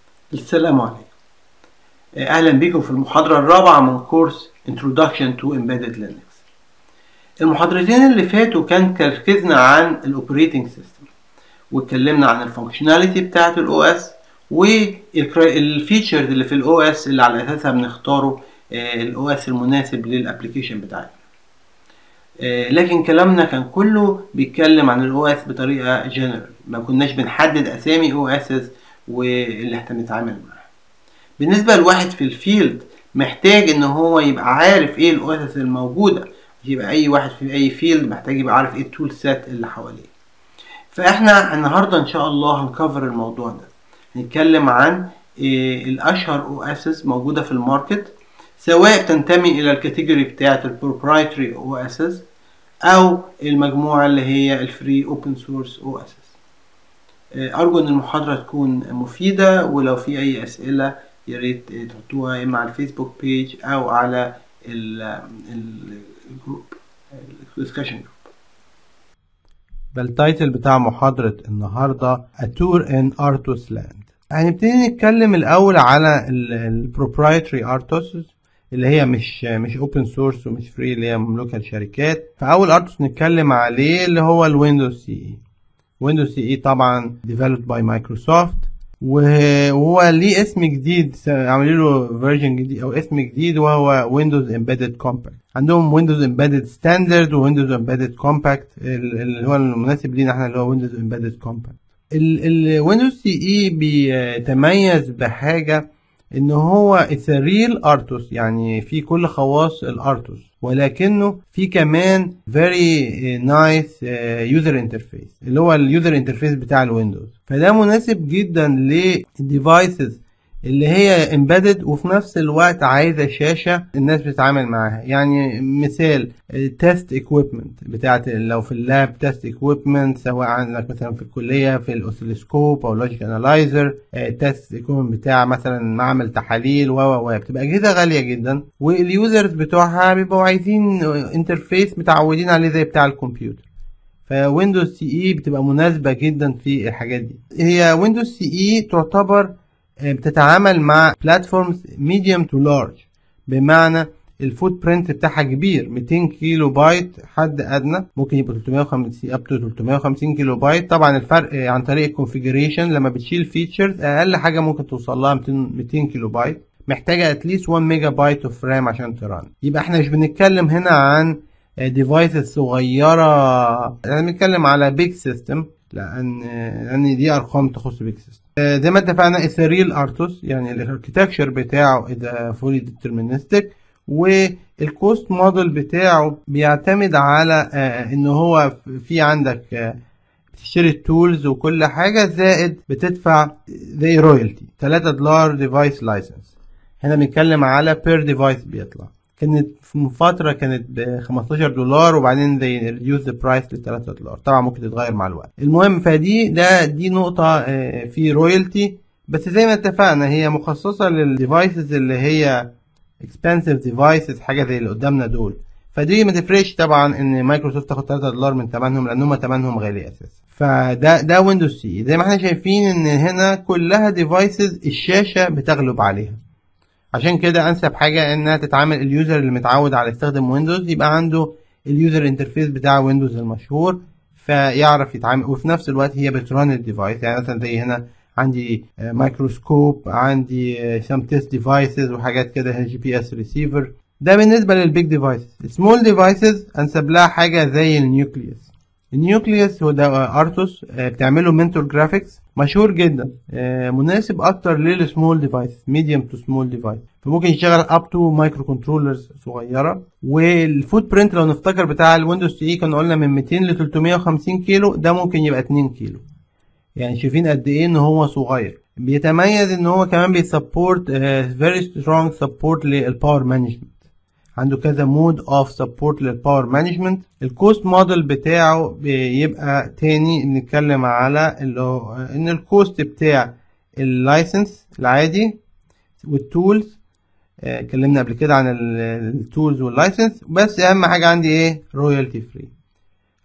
السلام عليكم اهلا بكم في المحاضرة الرابعة من كورس Introduction to Embedded Linux المحاضرتين اللي فاتوا كان تركيزنا عن الاوبريتنج سيستم واتكلمنا عن الفانكشناليتي بتاعة الاو اس والفيتشرز اللي في الاو اس اللي على اساسها بنختاره الاو اس المناسب للابلكيشن بتاعتنا لكن كلامنا كان كله بيتكلم عن الاو اس بطريقه جنرال ما كناش بنحدد اسامي او اسز واللي احنا بنتعامل معاها بالنسبه لواحد في الفيلد محتاج ان هو يبقى عارف ايه الاو اس الموجوده يبقى اي واحد في اي فيلد محتاج يبقى عارف ايه التول سيت اللي حواليه فاحنا النهارده ان شاء الله هنكفر الموضوع ده هنتكلم عن إيه الاشهر او اسس موجوده في الماركت سواء تنتمي الى الكاتيجوري بتاعه البروبرايتري او اسس او المجموعه اللي هي الفري اوبن سورس او اسس ارجو ان المحاضره تكون مفيده ولو في اي اسئله يا ريت تحطوها اما على الفيسبوك بيج او على الجروب الدسكشن جروب ده التايتل بتاع محاضرة النهاردة A Tour in Artus Land هنبتدي نتكلم الأول على البروبرايتري ارتوس اللي هي مش مش اوبن سورس ومش فري اللي هي مملوكه لشركات فاول ارتوس نتكلم عليه اللي هو الويندوز سي اي ويندوز سي اي طبعا developed باي مايكروسوفت وهو ليه اسم جديد عاملين له فيرجن جديد او اسم جديد وهو ويندوز امبيدد كومباكت عندهم ويندوز امبيدد ستاندرد وويندوز امبيدد كومباكت اللي هو المناسب لينا احنا اللي هو ويندوز امبيدد كومباكت الويندوز سي اي بيتميز بحاجه ان هو اتس ريل ارتوس يعني في كل خواص الارتوس ولكنه في كمان فيري نايس يوزر انترفيس اللي هو اليوزر انترفيس بتاع الويندوز فده مناسب جدا للديفايسز اللي هي امبيدد وفي نفس الوقت عايزه شاشه الناس بتتعامل معاها يعني مثال تيست اكويبمنت بتاعت لو في اللاب تيست اكويبمنت سواء عندك مثلا في الكليه في الاوسيلوسكوب او لوجيك انالايزر تيست اكويبمنت بتاع مثلا معمل تحاليل و و بتبقى اجهزه غاليه جدا واليوزرز بتوعها بيبقوا عايزين انترفيس متعودين عليه زي بتاع الكمبيوتر فويندوز سي اي بتبقى مناسبه جدا في الحاجات دي هي ويندوز سي اي تعتبر بتتعامل مع بلاتفورمز ميديوم تو لارج بمعنى الفوت برنت بتاعها كبير 200 كيلو بايت حد ادنى ممكن يبقى 350 اب تو 350 كيلو بايت طبعا الفرق عن طريق الكونفيجريشن لما بتشيل فيتشرز اقل حاجه ممكن توصل لها 200 كيلو بايت محتاجه اتليست 1 ميجا بايت اوف رام عشان تران يبقى احنا مش بنتكلم هنا عن ديفايسز صغيره احنا بنتكلم على بيج سيستم لان لان دي ارقام تخص بيج سيستم زي ما اتفقنا اثريل ارتوس يعني الاركتكشر بتاعه اذا فولي ديترمينستيك والكوست موديل بتاعه بيعتمد على ان هو في عندك بتشتري التولز وكل حاجة زائد بتدفع زي رويالتي 3 دولار ديفايس لايسنس هنا بنتكلم على بير ديفايس بيطلع كانت في فترة كانت ب 15 دولار وبعدين زي ريديوز ذا برايس ل 3 دولار طبعا ممكن تتغير مع الوقت المهم فدي ده دي نقطة في رويالتي بس زي ما اتفقنا هي مخصصة للديفايسز اللي هي expensive devices حاجة زي اللي قدامنا دول فدي ما تفرقش طبعا ان مايكروسوفت تاخد 3 دولار من ثمنهم لان هم ثمنهم غالي اساسا فده ده ويندوز سي زي ما احنا شايفين ان هنا كلها ديفايسز الشاشة بتغلب عليها عشان كده انسب حاجه انها تتعامل اليوزر اللي متعود على يستخدم ويندوز يبقى عنده اليوزر انترفيس بتاع ويندوز المشهور فيعرف يتعامل وفي نفس الوقت هي بتران الديفايس يعني مثلا زي هنا عندي مايكروسكوب عندي سام تيست ديفايسز وحاجات كده جي بي اس ريسيفر ده بالنسبه للبيج ديفايسز السمول ديفايسز انسب لها حاجه زي النيوكليوس النيوكليوس هو ده ارتوس بتعمله منتور جرافيكس مشهور جدا مناسب اكتر للسمول ديفايس ميديوم تو سمول ديفايس فممكن يشتغل اب تو مايكرو كنترولرز صغيره والفوت برنت لو نفتكر بتاع الويندوز سي اي كنا قلنا من 200 ل 350 كيلو ده ممكن يبقى 2 كيلو يعني شايفين قد ايه ان هو صغير بيتميز ان هو كمان بيسبورت فيري سترونج سبورت للباور مانجمنت عنده كذا مود اوف سبورت للباور مانجمنت الكوست موديل بتاعه بيبقى تاني بنتكلم على اللي هو ان الكوست بتاع اللايسنس العادي والتولز اتكلمنا قبل كده عن التولز واللايسنس بس اهم حاجه عندي ايه رويالتي فري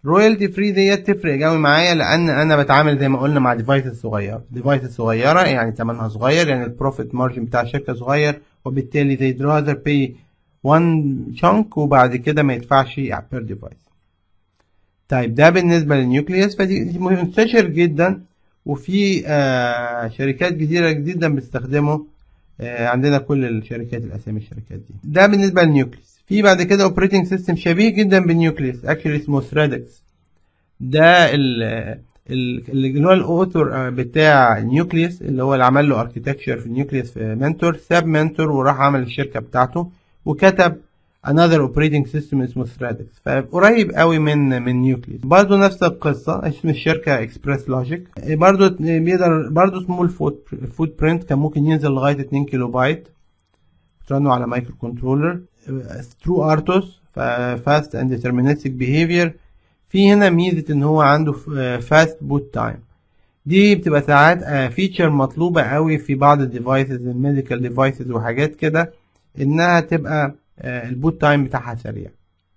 رويالتي فري ديت تفرق قوي معايا لان انا بتعامل زي ما قلنا مع ديفايسز صغيره ديفايسز صغيره يعني ثمنها صغير يعني البروفيت مارجن بتاع الشركه صغير وبالتالي they rather pay one chunk وبعد كده ما يدفعش بير ديفايس طيب ده بالنسبه للنيوكليوس فدي منتشر جدا وفي آه شركات كتيره جدا بتستخدمه آه عندنا كل الشركات الاسامي الشركات دي ده بالنسبه للنيوكليوس في بعد كده اوبريتنج سيستم شبيه جدا بالنيوكليوس اكشلي اسمه ثريدكس ده ال اللي هو الاوثر بتاع النيوكليوس اللي هو اللي عمل له اركتكتشر في النيوكليوس في منتور ساب منتور وراح عمل الشركه بتاعته وكتب another operating system اسمه ثريدكس فقريب قوي من من نيوكليوس برضه نفس القصه اسم الشركه اكسبريس لوجيك برضه بيقدر برضه سمول فوت برنت كان ممكن ينزل لغايه 2 كيلو بايت ترنوا على مايكرو كنترولر ترو ارتوس فاست اند ديترمينستيك بيهيفير في هنا ميزه ان هو عنده فاست بوت تايم دي بتبقى ساعات فيتشر مطلوبه قوي في بعض الديفايسز الميديكال ديفايسز وحاجات كده انها تبقى البوت تايم بتاعها سريع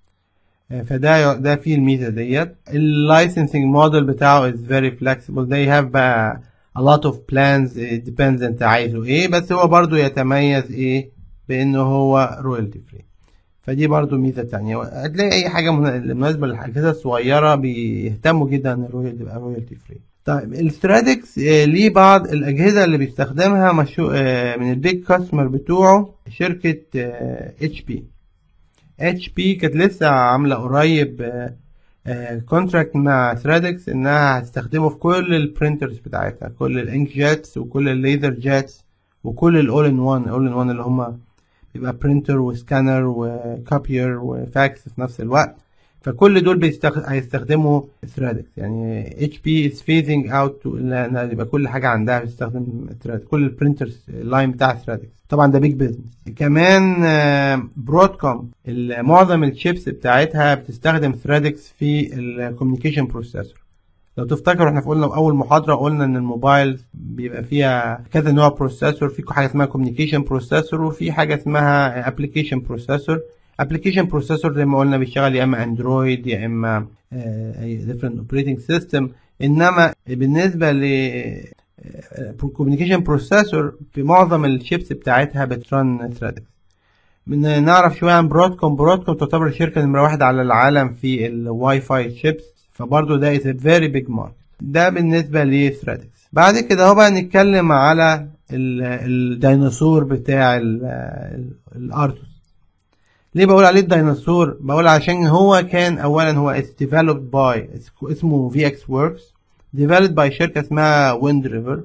فده ده فيه الميزه ديت اللايسنسنج موديل بتاعه is very flexible they have بقى a lot of plans it depends انت عايزه ايه بس هو برضو يتميز ايه بانه هو royalty free فدي برضو ميزه تانية هتلاقي اي حاجه مناسبه للاجهزه الصغيره بيهتموا جدا ان الرويال تبقى رويالتي فري طيب الستراتكس ليه بعض الاجهزه اللي بيستخدمها مشو... من البيج كاستمر بتوعه شركه اتش بي اتش بي كانت لسه عامله قريب كونتراكت مع ثرادكس انها هتستخدمه في كل البرينترز بتاعتها كل الانك جيتس وكل الليزر جيتس وكل الاول ان وان اول ان وان اللي هم بيبقى برينتر وسكانر وكابير وفاكس في نفس الوقت فكل دول بيستخد... هيستخدموا ثرادكس يعني اتش بي از فيزنج اوت ان يبقى كل حاجه عندها بتستخدم ثرادكس كل البرينترز اللاين بتاع ثرادكس طبعا ده بيج بزنس كمان برودكوم معظم الشيبس بتاعتها بتستخدم ثرادكس في الكوميونيكيشن بروسيسور لو تفتكروا احنا قلنا في اول محاضره قلنا ان الموبايل بيبقى فيها كذا نوع بروسيسور في حاجه اسمها كوميونيكيشن بروسيسور وفي حاجه اسمها ابلكيشن بروسيسور ابلكيشن بروسيسور زي ما قلنا بيشتغل يا اما اندرويد يا اما اي ديفرنت اوبريتنج سيستم انما بالنسبه ل كوميونيكيشن بروسيسور في معظم الشيبس بتاعتها بترن ثريدكس نعرف شويه عن برودكوم برودكوم تعتبر الشركه نمره واحد على العالم في الواي فاي شيبس فبرضه ده is a very big market ده بالنسبة لثريدكس بعد كده هو بقى نتكلم على الديناصور بتاع الارتوس ليه بقول عليه الديناصور بقول عشان هو كان اولا هو is developed by اسمه VXWorks developed by شركة اسمها ويند ريفر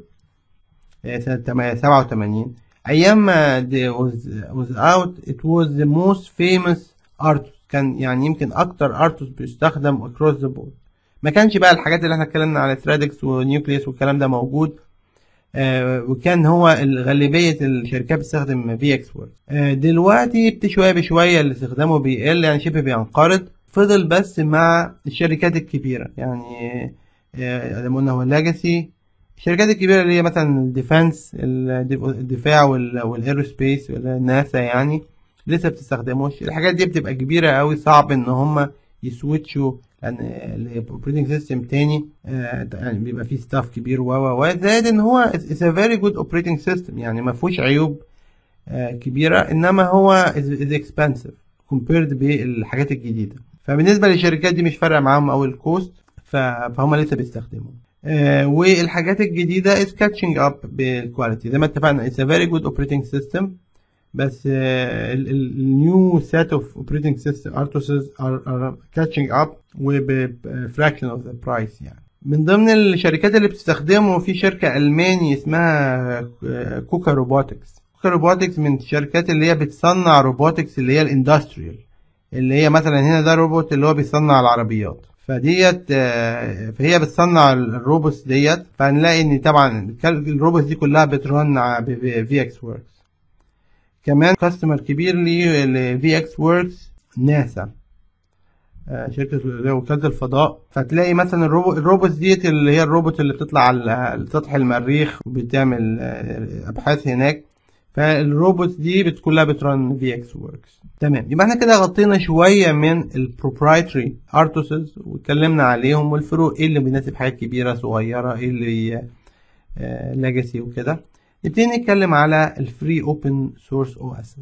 سنة 87 ايام ما was, was out it was the most famous artist كان يعني يمكن اكتر ارتوس بيستخدم across the board ما كانش بقى الحاجات اللي احنا اتكلمنا على ثرادكس ونيوكليوس والكلام ده موجود آه وكان هو غالبية الشركات بتستخدم في اكس وورد آه دلوقتي شوية بشوية اللي استخدامه بيقل يعني شبه بينقرض فضل بس مع الشركات الكبيرة يعني آه زي ما قلنا هو الليجاسي الشركات الكبيرة اللي هي مثلا الديفنس الدفاع والايروسبيس ناسا يعني لسه بتستخدموش الحاجات دي بتبقى كبيرة قوي صعب ان هم يسويتشوا لان الاوبريتنج سيستم تاني آه يعني بيبقى فيه ستاف كبير و و زائد ان هو اتس ا فيري جود اوبريتنج سيستم يعني ما فيهوش عيوب آه كبيره انما هو از اكسبنسيف كومبيرد بالحاجات الجديده فبالنسبه للشركات دي مش فارقه معاهم قوي الكوست فهم لسه بيستخدموا آه والحاجات الجديده از كاتشنج اب بالكواليتي زي ما اتفقنا اتس ا فيري جود اوبريتنج سيستم بس النيو سيت اوف اوبريتنج سيستم ارتوسز ار كاتشنج اب وبفراكشن اوف ذا برايس يعني من ضمن الشركات اللي بتستخدمه في شركه الماني اسمها كوكا روبوتكس كوكا روبوتكس من الشركات اللي هي بتصنع روبوتكس اللي هي الاندستريال اللي هي مثلا هنا ده روبوت اللي هو بيصنع العربيات فديت فهي بتصنع الروبوتس ديت فهنلاقي ان طبعا الروبوتس دي كلها بترن بفي اكس وركس كمان كاستمر كبير ليه لفي اكس وركس ناسا شركة وكالة الفضاء فتلاقي مثلا الروبوت الروبوت ديت اللي هي الروبوت اللي بتطلع على سطح المريخ وبتعمل ابحاث هناك فالروبوت دي بت كلها بترن في اكس وركس تمام يبقى احنا كده غطينا شويه من البروبرايتري ارتوسز واتكلمنا عليهم والفروق ايه اللي بيناسب حاجات كبيره صغيره ايه اللي ليجاسي وكده نبتدي نتكلم على الفري اوبن سورس او اس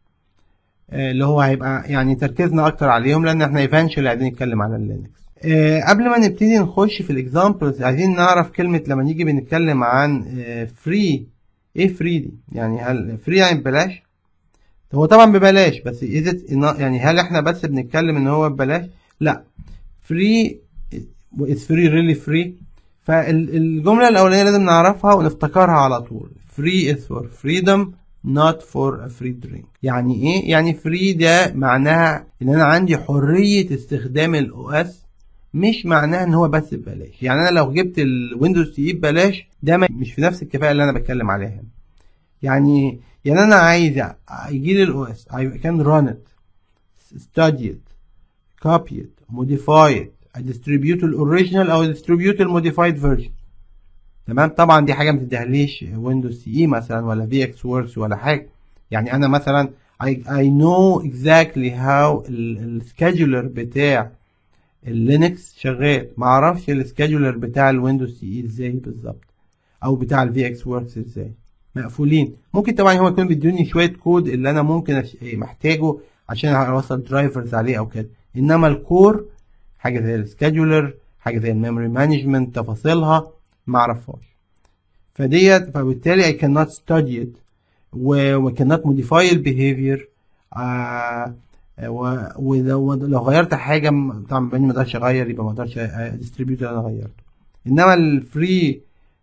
اللي هو هيبقى يعني تركيزنا اكتر عليهم لان احنا ايفنشولي عايزين نتكلم على اللينكس آه قبل ما نبتدي نخش في الاكزامبلز عايزين نعرف كلمه لما نيجي بنتكلم عن فري ايه فري دي يعني هل فري يعني ببلاش هو طبعا ببلاش بس يعني هل احنا بس بنتكلم ان هو ببلاش لا فري is free really free فالجملة الأولانية لازم نعرفها ونفتكرها على طول free is for freedom not for a free drink يعني ايه يعني free ده معناها ان انا عندي حرية استخدام الاو اس مش معناها ان هو بس ببلاش يعني انا لو جبت الويندوز تي ببلاش ده مش في نفس الكفاءة اللي انا بتكلم عليها يعني يعني انا عايز يجي لي الاو اس I can run it study it copy it modify it distribute الاوريجينال او distribute الموديفايد فيرجن تمام طبعا دي حاجه ما تديهاليش ويندوز سي اي مثلا ولا في اكس وركس ولا حاجه يعني انا مثلا I, I know exactly how السكادجولر بتاع اللينكس شغال ما اعرفش السكادجولر بتاع الويندوز سي اي ازاي بالظبط او بتاع الفي اكس وركس ازاي مقفولين ممكن طبعا هو يكون بيدوني شويه كود اللي انا ممكن أش... محتاجه عشان اوصل درايفرز عليه او كده انما الكور حاجه زي السكادجولر حاجه زي الميموري مانجمنت تفاصيلها ما اعرفهاش فديت فبالتالي I cannot study it و cannot modify ال behavior آه ولو غيرت حاجه طبعا ما اقدرش اغير يبقى ما اقدرش distribute اللي انا غيرته انما الفري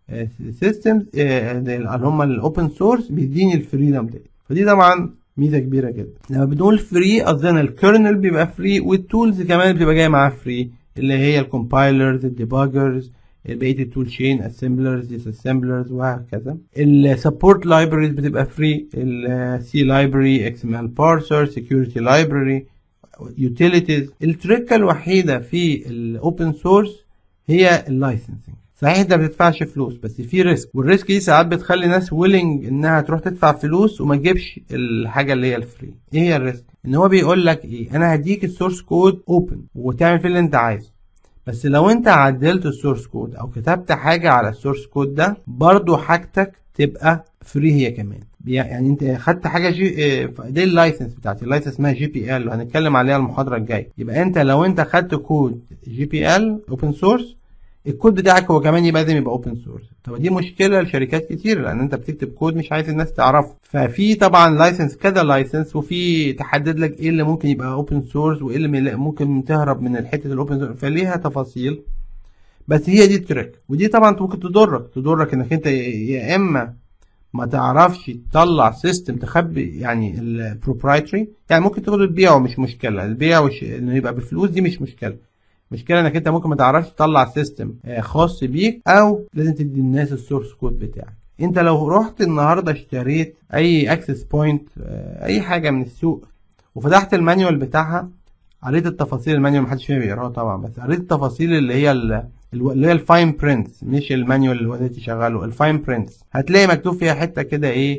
سيستمز اللي هم الاوبن سورس بيديني الفريدم دي فدي طبعا ميزه كبيره جدا لما بنقول فري قصدنا الكيرنل بيبقى فري والتولز كمان بتبقى جايه معاه فري اللي هي الكومبايلرز الديباجرز بقيه التول شين اسمبلرز ديس اسمبلرز وهكذا السبورت لايبريز بتبقى فري السي لايبرري اكس ام ال بارسر سكيورتي لايبرري يوتيليتيز التركه الوحيده في الاوبن سورس هي اللايسنسنج صحيح انت ما بتدفعش فلوس بس في ريسك والريسك دي ساعات بتخلي ناس ويلنج انها تروح تدفع فلوس وما تجيبش الحاجه اللي هي الفري ايه هي الريسك ان هو بيقول لك ايه انا هديك السورس كود اوبن وتعمل فيه اللي انت عايزه بس لو انت عدلت السورس كود او كتبت حاجه على السورس كود ده برضو حاجتك تبقى فري هي كمان يعني انت خدت حاجه جي دي اللايسنس بتاعتي اللايسنس اسمها جي بي ال وهنتكلم عليها المحاضره الجايه يبقى انت لو انت خدت كود جي بي ال اوبن سورس الكود بتاعك هو كمان يبقى لازم يبقى اوبن سورس طب دي مشكله لشركات كتير لان انت بتكتب كود مش عايز الناس تعرفه ففي طبعا لايسنس كذا لايسنس وفي تحدد لك ايه اللي ممكن يبقى اوبن سورس وايه اللي ممكن تهرب من الحته الاوبن سورس فليها تفاصيل بس هي دي التريك ودي طبعا ممكن تضرك تضرك انك انت يا اما ما تعرفش تطلع سيستم تخبي يعني البروبرايتري يعني ممكن تاخده تبيعه مش مشكله البيع وش... انه يبقى بفلوس دي مش مشكله مشكلة انك انت ممكن ما تعرفش تطلع سيستم خاص بيك او لازم تدي الناس السورس كود بتاعك انت لو رحت النهارده اشتريت اي اكسس بوينت اي حاجه من السوق وفتحت المانيوال بتاعها قريت التفاصيل المانيوال محدش فيها بيقراها طبعا بس قريت التفاصيل اللي هي اللي هي الفاين برنتس مش المانيوال اللي هو تشغله الفاين برنتس هتلاقي مكتوب فيها حته كده ايه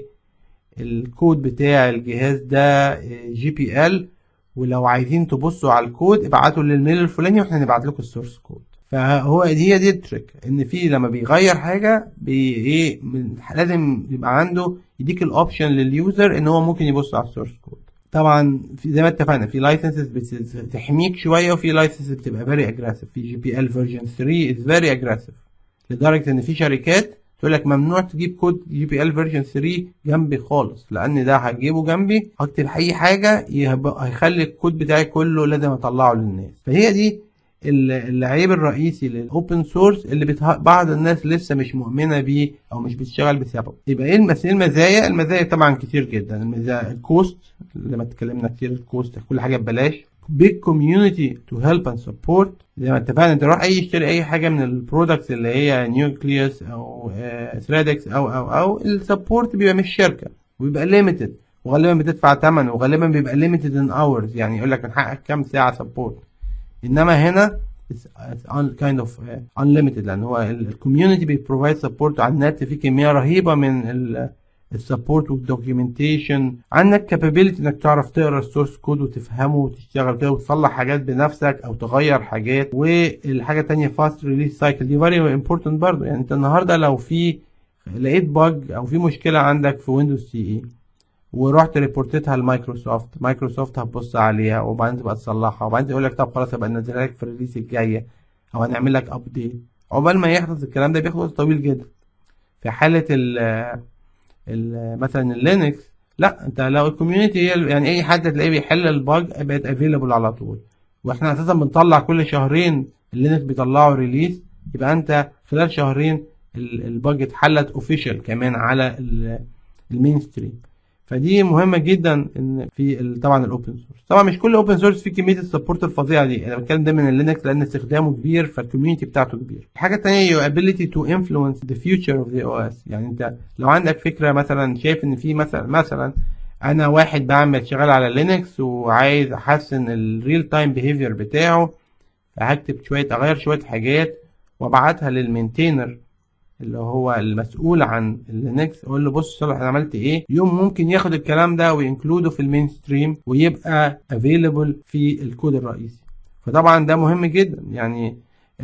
الكود بتاع الجهاز ده جي بي ال ولو عايزين تبصوا على الكود ابعتوا للميل الفلاني واحنا نبعت لكم السورس كود فهو هي دي التريك ان في لما بيغير حاجه بي ايه لازم يبقى عنده يديك الاوبشن لليوزر ان هو ممكن يبص على السورس كود طبعا في زي ما اتفقنا في لايسنسز بتحميك شويه وفي لايسنسز بتبقى فيري اجريسيف في جي بي ال فيرجن 3 از فيري اجريسيف لدرجه ان في شركات تقول لك ممنوع تجيب كود جي بي ال فيرجن 3 جنبي خالص لان ده هجيبه جنبي هكتب اي حاجه هيخلي الكود بتاعي كله لازم اطلعه للناس فهي دي العيب الرئيسي للاوبن سورس اللي بتها... بعض الناس لسه مش مؤمنه بيه او مش بتشتغل بسببه يبقى ايه المس... المزايا المزايا طبعا كتير جدا المزايا الكوست لما اتكلمنا كتير الكوست كل حاجه ببلاش big community to help and support زي ما اتفقنا انت روح اي اشتري اي حاجه من البرودكتس اللي هي نيوكليوس او ثريدكس او او او السبورت بيبقى مش شركه وبيبقى ليميتد وغالبا بتدفع ثمن وغالبا بيبقى ليميتد ان اورز يعني يقول لك من حقك كام ساعه سبورت انما هنا kind of unlimited لان هو الكوميونتي بيبروفايد سبورت على النت في كميه رهيبه من السبورت والدوكيومنتيشن عندك كابابيلتي انك تعرف تقرا السورس كود وتفهمه وتشتغل كده وتصلح حاجات بنفسك او تغير حاجات والحاجه الثانيه فاست ريليس سايكل دي فيري امبورتنت برضه يعني انت النهارده لو في لقيت باج او في مشكله عندك في ويندوز سي اي ورحت ريبورتتها لمايكروسوفت مايكروسوفت هتبص عليها وبعدين تبقى تصلحها وبعدين تقول لك طب خلاص هبقى ننزلها لك في الريليس الجايه او هنعمل لك ابديت عقبال ما يحدث الكلام ده بياخد وقت طويل جدا في حاله ال ال مثلا اللينكس لا انت لو الكوميونتي يعني اي حد تلاقيه بيحل الباج بقت افيلبل على طول واحنا اساسا بنطلع كل شهرين اللينكس بيطلعوا ريليس يبقى انت خلال شهرين الباج اتحلت اوفيشال كمان على المين ستريم فدي مهمه جدا ان في طبعا الاوبن سورس طبعا مش كل اوبن سورس فيه كميه السبورت الفظيعه دي انا بتكلم ده من اللينكس لان استخدامه كبير فالكوميونتي بتاعته كبير الحاجه الثانيه your ability to influence the future of the OS يعني انت لو عندك فكره مثلا شايف ان في مثلا مثلا انا واحد بعمل شغال على لينكس وعايز احسن الريل تايم بيهيفير بتاعه فهكتب شويه اغير شويه حاجات وابعتها للمينتينر اللي هو المسؤول عن اللينكس اقول له بص صالح انا عملت ايه يوم ممكن ياخد الكلام ده وينكلوده في المين ستريم ويبقى افيلبل في الكود الرئيسي فطبعا ده مهم جدا يعني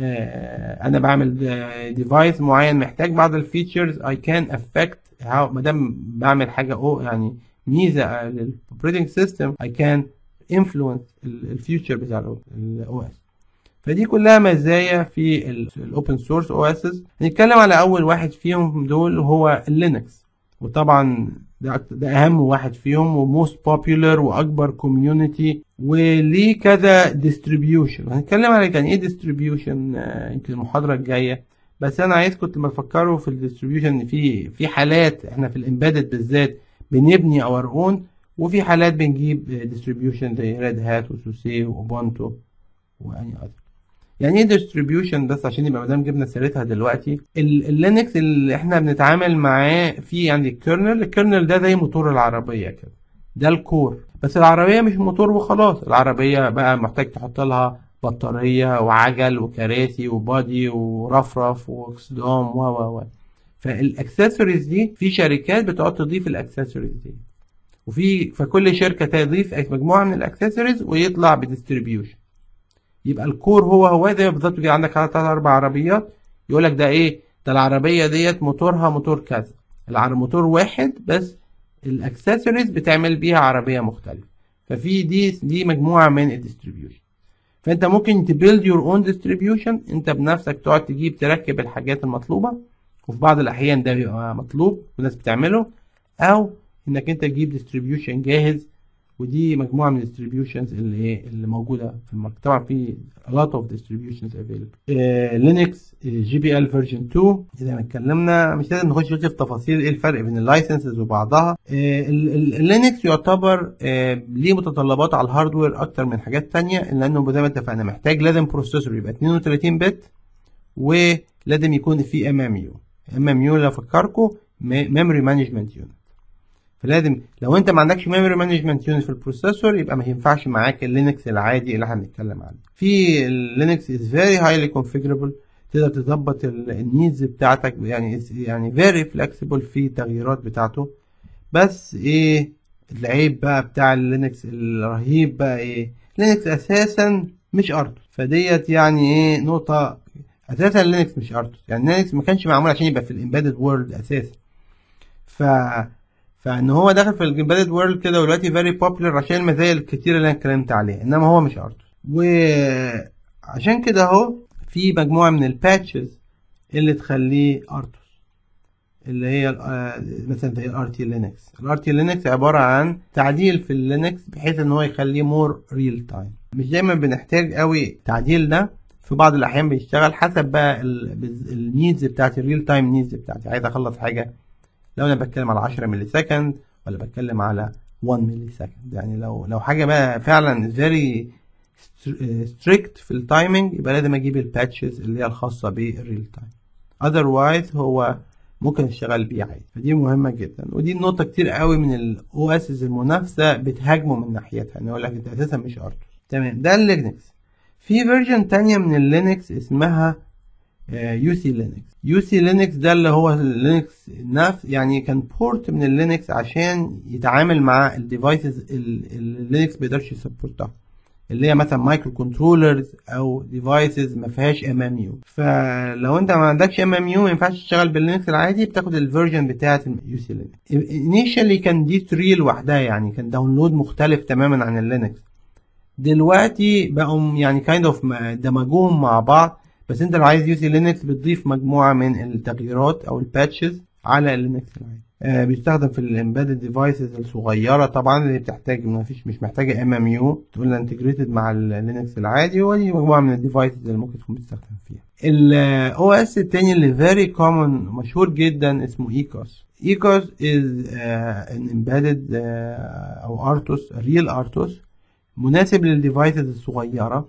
آه انا بعمل ديفايس معين محتاج بعض الفيتشرز اي كان افكت ما دام بعمل حاجه او يعني ميزه للاوبريتنج سيستم اي كان انفلونس الفيوتشر بتاع الاو اس فدي كلها مزايا في الاوبن سورس او اس هنتكلم على اول واحد فيهم دول هو اللينكس وطبعا ده, ده اهم واحد فيهم وموست بوبيولر واكبر كوميونتي وليه كذا ديستريبيوشن هنتكلم على كان ايه ديستريبيوشن يمكن المحاضره الجايه بس انا عايزكم لما تفكروا في الديستريبيوشن في في حالات احنا في الامبيدد بالذات بنبني اور اون وفي حالات بنجيب ديستريبيوشن زي ريد هات وسوسي واوبونتو واني اذر يعني ايه ديستريبيوشن بس عشان يبقى مادام جبنا سيرتها دلوقتي اللينكس اللي احنا بنتعامل معاه في عندي الكيرنل الكيرنل ده زي موتور العربيه كده ده الكور بس العربيه مش موتور وخلاص العربيه بقى محتاج تحط لها بطاريه وعجل وكراسي وبادي ورفرف واكسدام و و و فالاكسسوارز دي في شركات بتقعد تضيف الاكسسوارز دي وفي فكل شركه تضيف مجموعه من الاكسسوارز ويطلع بديستريبيوشن يبقى الكور هو هو زي بالظبط كده عندك ثلاث اربع عربيات يقول لك ده ايه ده العربيه ديت موتورها موتور كذا العربية موتور واحد بس الاكسسوارز بتعمل بيها عربيه مختلفه ففي دي دي مجموعه من الديستريبيوشن فانت ممكن تبيلد يور اون ديستريبيوشن انت بنفسك تقعد تجيب تركب الحاجات المطلوبه وفي بعض الاحيان ده بيبقى مطلوب والناس بتعمله او انك انت تجيب ديستريبيوشن جاهز ودي مجموعه من الديستريبيوشنز اللي ايه اللي موجوده في الماركت طبعا في a lot of distributions available لينكس جي بي ال فيرجن 2 زي ما اتكلمنا مش لازم نخش في تفاصيل ايه الفرق بين اللايسنسز وبعضها اللينكس يعتبر آه ليه متطلبات على الهاردوير اكتر من حاجات تانية لانه زي ما اتفقنا محتاج لازم بروسيسور يبقى 32 بت ولازم يكون في ام ام يو ام ام يو لو افكركم ميموري مانجمنت يونت فلازم لو انت ما عندكش ميموري مانجمنت يونت في البروسيسور يبقى ما ينفعش معاك اللينكس العادي اللي احنا بنتكلم عنه في اللينكس از فيري هايلي كونفيجربل تقدر تظبط النيدز بتاعتك يعني يعني فيري فلكسبل في التغييرات بتاعته بس ايه العيب بقى بتاع اللينكس الرهيب بقى ايه لينكس اساسا مش ارتوس فديت يعني ايه نقطه اساسا لينكس مش ارتوس يعني لينكس ما كانش معمول عشان يبقى في الامبيدد وورلد اساسا ف فان هو داخل في الامبيدد وورلد كده ودلوقتي فيري بوبيلر عشان المزايا الكتيره اللي انا اتكلمت عليها انما هو مش ارتوس وعشان كده اهو في مجموعه من الباتشز اللي تخليه ارتوس اللي هي مثلا زي الار تي لينكس الار تي لينكس عباره عن تعديل في اللينكس بحيث ان هو يخليه مور ريل تايم مش دايما بنحتاج قوي التعديل ده في بعض الاحيان بيشتغل حسب بقى النيدز بتاعتي الريل تايم نيدز بتاعتي عايز اخلص حاجه لو انا بتكلم على 10 ملي سكند ولا بتكلم على 1 ملي سكند يعني لو لو حاجه بقى فعلا فيري ستريكت في التايمنج يبقى لازم اجيب الباتشز اللي هي الخاصه بالريل تايم اذروايز هو ممكن اشتغل بيه عادي فدي مهمه جدا ودي النقطه كتير قوي من الاو اس المنافسه بتهاجمه من ناحيتها ان يقول لك انت اساسا مش ارتوس تمام ده اللينكس في فيرجن تانية من اللينكس اسمها يو سي لينكس يو سي لينكس ده اللي هو لينكس نفس يعني كان بورت من اللينكس عشان يتعامل مع الديفايسز اللي لينكس بيقدرش يسبورتها اللي هي مثلا مايكرو كنترولرز او ديفايسز ما فيهاش ام ام يو فلو انت ما عندكش ام ام يو ما ينفعش تشتغل باللينكس العادي بتاخد الفيرجن بتاعه اليو سي لينكس انيشالي كان دي 3 لوحدها يعني كان داونلود مختلف تماما عن اللينكس دلوقتي بقوا يعني كايند اوف دمجوهم مع بعض بس انت لو عايز يو سي لينكس بتضيف مجموعه من التغييرات او الباتشز على اللينكس العادي آه بيستخدم في الامبيدد ديفايسز الصغيره طبعا اللي بتحتاج ما فيش مش محتاجه ام ام يو تقول انتجريتد مع اللينكس العادي ودي مجموعه من الديفايسز اللي ممكن تكون بتستخدم فيها الاو اس التاني اللي فيري كومن مشهور جدا اسمه ايكوس ايكوس از ان امبيدد او ارتوس ريل ارتوس مناسب للديفايسز الصغيره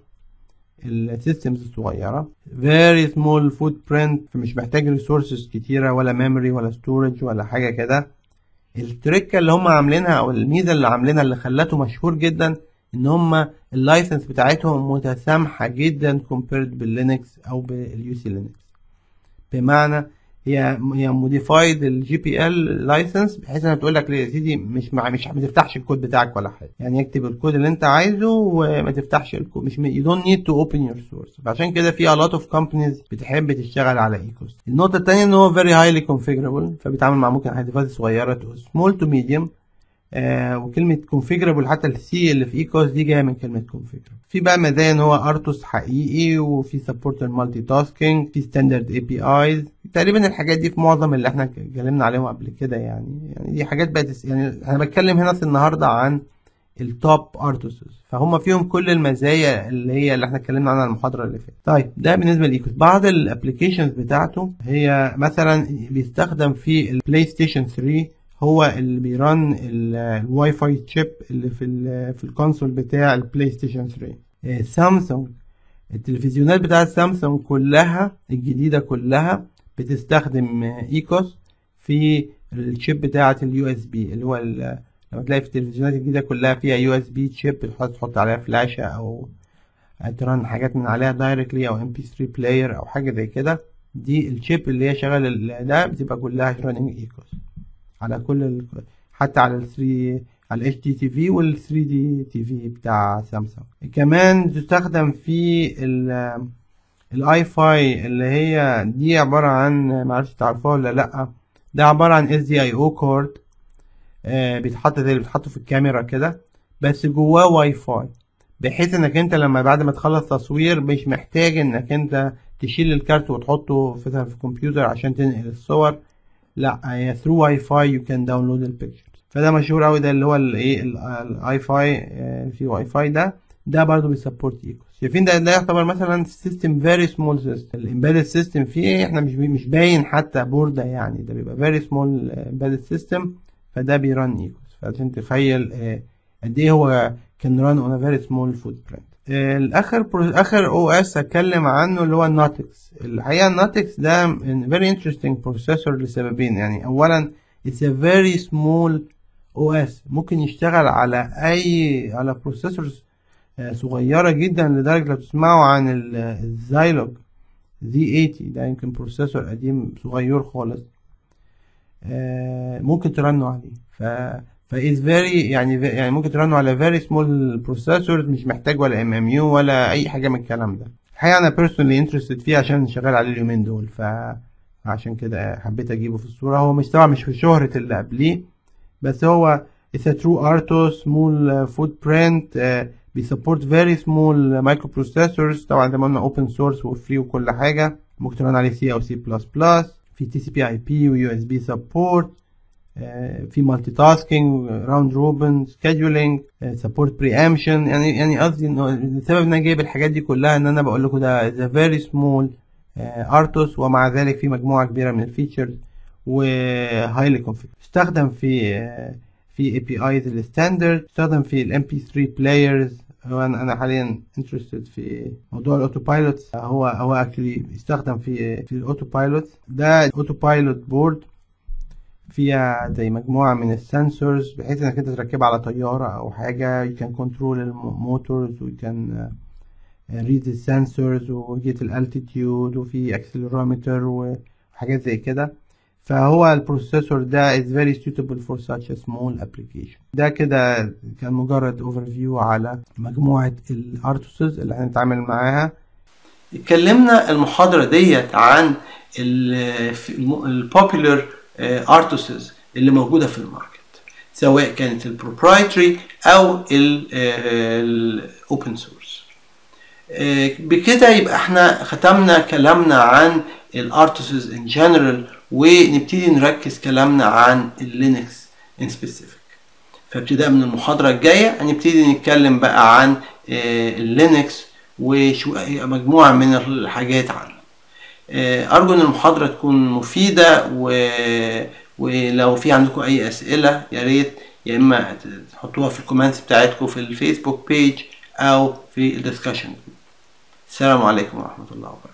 السيستمز الصغيره very small footprint فمش محتاج ريسورسز كتيره ولا ميموري ولا ستورج ولا حاجه كده التركه اللي هم عاملينها او الميزه اللي عاملينها اللي خلته مشهور جدا ان هم اللايسنس بتاعتهم متسامحه جدا كومبيرد باللينكس او باليو سي لينكس بمعنى هي هي موديفايد الجي بي ال لايسنس بحيث انها تقول لك يا سيدي مش مع مش ما تفتحش الكود بتاعك ولا حاجه يعني اكتب الكود اللي انت عايزه وما تفتحش الكود مش يو دونت نيد تو اوبن يور سورس فعشان كده في a lot of companies بتحب تشتغل على ايكوس النقطه الثانيه ان هو very highly configurable فبيتعامل مع ممكن ديفايس صغيره سمول تو ميديوم آه وكلمة configurable حتى السي اللي في ايكوس دي جاية من كلمة configurable في بقى مزايا ان هو ارتوس حقيقي وفي سبورت المالتي تاسكينج في ستاندرد اي بي ايز تقريبا الحاجات دي في معظم اللي احنا اتكلمنا عليهم قبل كده يعني يعني دي حاجات بقت يعني انا بتكلم هنا النهارده عن التوب ارتوسز فهم فيهم كل المزايا اللي هي اللي احنا اتكلمنا عنها المحاضره اللي فاتت طيب ده بالنسبه لايكوس بعض الابلكيشنز بتاعته هي مثلا بيستخدم في البلاي ستيشن 3 هو اللي بيرن الواي فاي تشيب اللي في ال في الكونسول بتاع البلاي ستيشن 3 سامسونج التلفزيونات بتاعت سامسونج كلها الجديده كلها بتستخدم ايكوس في الشيب بتاعه اليو اس بي اللي هو لما تلاقي في التلفزيونات الجديده كلها فيها يو اس بي تشيب بتحط تحط عليها فلاشه او ترن حاجات من عليها دايركتلي او ام بي 3 بلاير او حاجه زي كده دي الشيب اللي هي شغاله ده بتبقى كلها راننج ايكوس على كل ال... حتى على ال 3 على ال اتش دي تي في وال 3 دي تي في بتاع سامسونج كمان تستخدم في ال الاي فاي اللي هي دي عبارة عن معرفش تعرفوها ولا لأ ده عبارة عن اس دي اي او كورد بيتحط زي اللي بيتحطوا في الكاميرا كده بس جواه واي فاي بحيث انك انت لما بعد ما تخلص تصوير مش محتاج انك انت تشيل الكارت وتحطه في في الكمبيوتر عشان تنقل الصور لا هي ثرو واي فاي يو كان داونلود البيكتشر فده مشهور قوي ده اللي هو الايه الاي فاي في واي فاي ده ده برضه بيسبورت ايكوس شايفين ده ده يعتبر مثلا سيستم فيري سمول سيستم الامبيدد سيستم فيه احنا مش مش باين حتى بورده يعني ده بيبقى فيري سمول امبيدد سيستم فده بيران ايكوس فعشان تخيل قد ايه هو كان ران اون فيري سمول فوت برنت الاخر اخر او اس اتكلم عنه اللي هو الناتكس الحقيقه الناتكس ده very interesting processor لسببين يعني اولا it's a very small OS ممكن يشتغل على اي على بروسيسورز صغيره جدا لدرجه لو تسمعوا عن الزايلوج Z80 ده يمكن بروسيسور قديم صغير خالص ممكن ترنوا عليه ف فايز فيري يعني يعني ممكن ترنوا على فيري سمول بروسيسور مش محتاج ولا ام ام يو ولا اي حاجه من الكلام ده الحقيقه انا بيرسونلي انترستد فيه عشان شغال عليه اليومين دول فعشان كده حبيت اجيبه في الصوره هو مش طبعا مش في شهره اللي قبليه بس هو it's a true arto small footprint بيسبورت فيري سمول مايكرو بروسيسورز طبعا زي ما قلنا اوبن سورس وفري وكل حاجه ممكن ترن عليه سي او سي بلس بلس في تي سي بي اي بي ويو اس بي سبورت في مالتي تاسكينج راوند روبن سكيدولينج سبورت بري امشن يعني يعني قصدي انه السبب ان انا جايب الحاجات دي كلها ان انا بقول لكم ده ذا فيري سمول ارتوس ومع ذلك في مجموعه كبيره من الفيتشرز وهايلي كونفيج استخدم في uh, في اي بي ايز الستاندرد استخدم في الام بي 3 بلايرز هو انا انا حاليا انترستد في موضوع الاوتو بايلوت هو هو اكشلي بيستخدم في في الاوتو بايلوت ده الاوتو بايلوت بورد فيها زي مجموعة من السنسورز بحيث انك انت تركبها على طيارة او حاجة you can control الموتورز و can ريد السنسورز وجيت الالتيتيود وفي اكسلرومتر وحاجات زي كده فهو البروسيسور ده is very suitable for such a small application ده كده كان مجرد overview على مجموعة الارتوسز اللي هنتعامل معاها اتكلمنا المحاضرة ديت عن البوبولار ارتوسز اللي موجودة في الماركت سواء كانت البروبرايتري او الاوبن سورس بكده يبقى احنا ختمنا كلامنا عن الارتوسز ان جنرال ونبتدي نركز كلامنا عن اللينكس ان سبيسيفيك فابتداء من المحاضرة الجاية هنبتدي نتكلم بقى عن اللينكس ومجموعة من الحاجات عنه أرجو إن المحاضرة تكون مفيدة و... ولو في عندكم أي أسئلة يا ريت يا إما تحطوها في الكومنتس بتاعتكم في الفيسبوك بيج أو في الدسكشن السلام عليكم ورحمة الله وبركاته